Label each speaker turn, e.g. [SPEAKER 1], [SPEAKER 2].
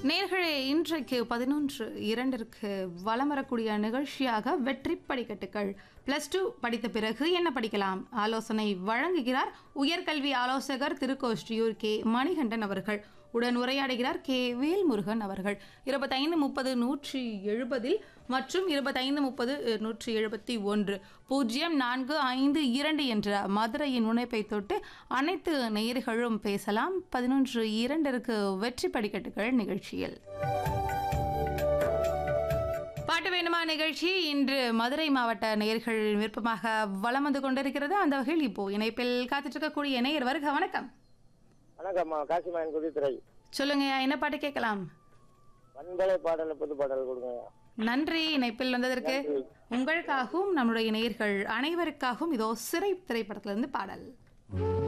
[SPEAKER 1] நேர்களே இன்றைக்கு பதினொன்று இரண்டிற்கு வலம் வரக்கூடிய நிகழ்ச்சியாக வெற்றி படிக்கட்டுகள் பிளஸ் டூ படித்த பிறகு என்ன படிக்கலாம் ஆலோசனை வழங்குகிறார் உயர்கல்வி ஆலோசகர் திருக்கோஷ்டியூர் கே மணிகண்டன் அவர்கள் உடன் உரையாடுகிறார் கே வேல்முருகன் அவர்கள் இருபத்தைந்து முப்பது நூற்றி எழுபதில் மற்றும் இருபத்தைந்து முப்பது நூற்றி எழுபத்தி ஒன்று பூஜ்ஜியம் நான்கு ஐந்து இரண்டு என்ற மதுரையின் முனைப்பை தொட்டு அனைத்து நேயர்களும் பேசலாம் பதினொன்று இரண்டிற்கு வெற்றி படிக்கட்டுகள் நிகழ்ச்சியில் பாட்டு வேணுமா நிகழ்ச்சி இன்று மதுரை மாவட்ட நேயர்கள் விருப்பமாக வலம் வந்து கொண்டிருக்கிறது அந்த வகையில் இப்போ இணைப்பில் காத்துட்டு இருக்கக்கூடிய நேயர் வருக வணக்கம்
[SPEAKER 2] வணக்கம்மா காசிமாயன் குடித்துறை
[SPEAKER 1] சொல்லுங்கய்யா என்ன பாட்டு கேட்கலாம்
[SPEAKER 2] பண்பலை பாடல புது பாடல் கொடுங்க
[SPEAKER 1] நன்றி இணைப்பில் வந்ததற்கு உங்களுக்காகவும் நம்முடைய நேயர்கள் அனைவருக்காகவும் இதோ சிறை திரைப்படத்திலிருந்து பாடல்